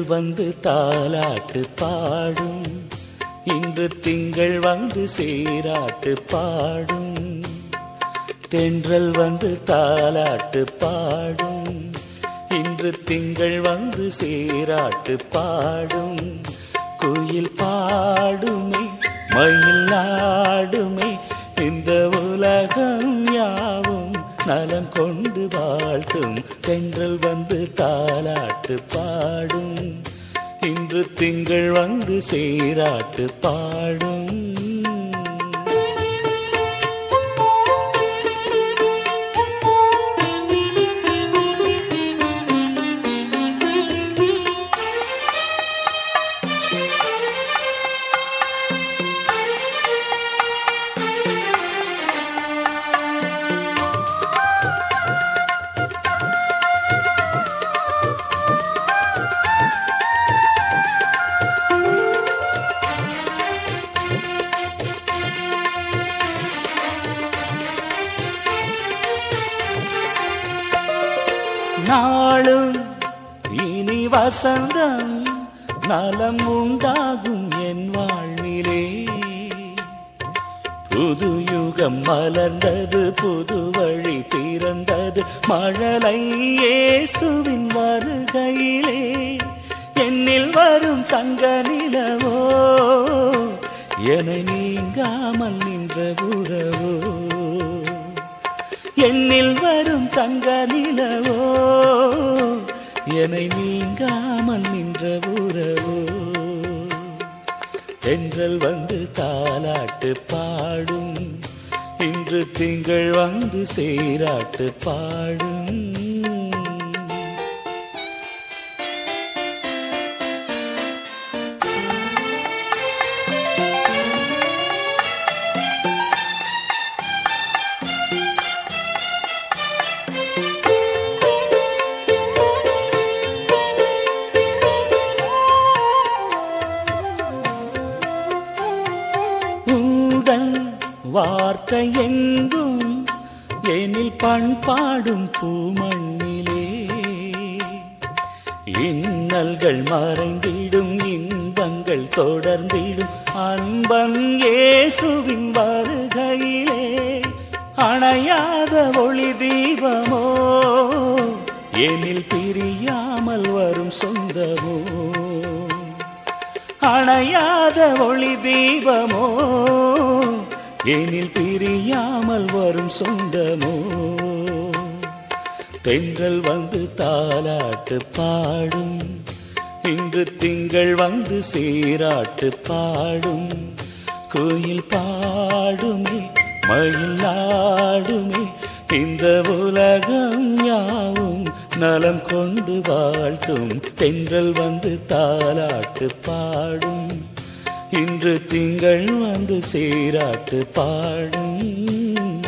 வந்து தாலாட்டு பாடும் இன்று திங்கள் வந்து சீராட்டு பாடும் தென்றல் வந்து தாலாட்டு பாடும் இன்று திங்கள் வந்து சீராட்டு பாடும் குயில் பாடுமே மயில் ஆடுமே இந்த உலகம் யாவும் நலம் கொண்டு வாழ்த்தும் தென்றல் வந்து தாலாட்டு பாடும் இன்று திங்கள் வந்து சீராட்டு பாடும் நாளும் இனி வசந்தம் நலம் உண்டாகும் என் வாழ்விலே புது யுகம் மலர்ந்தது புது வழி பிறந்தது மழலை இயேசுவின் வருகையிலே என்னில் வரும் தங்க நிலவோ என நீங்காமல் நின்ற உறவோ என்னில் வரும் தங்க நிலவோ என்னை நீங்காமல் நின்ற உறவோ தென்றல் வந்து தாலாட்டு பாடும் இன்று திங்கள் வந்து சீராட்டு பாடும் உங்கள் வார்த்தை எங்கும் எனில் பண்பாடும் பூமண்ணிலே இன்னல்கள் மறைந்திடும் இன்பங்கள் தொடர்ந்திடும் அன்பன் இயேசுவின் வருகையிலே அணையாத ஒளி தீபமோ எனில் பிரியாமல் வரும் சொந்தமோ அணையாத ஒளி தீபமோ எனில் பிரியாமல் வரும் சொந்தமோ தென்றல் வந்து தாலாட்டு பாடும் இன்று திங்கள் வந்து சீராட்டு பாடும் கோயில் பாடுமே மயில் ஆடுமே இந்த உலகம் யாவும் நலம் கொண்டு வாழ்த்தும் தென்றல் வந்து தாலாட்டு பாடும் இன்று திங்கள் வந்து சீராட்டு பாடும்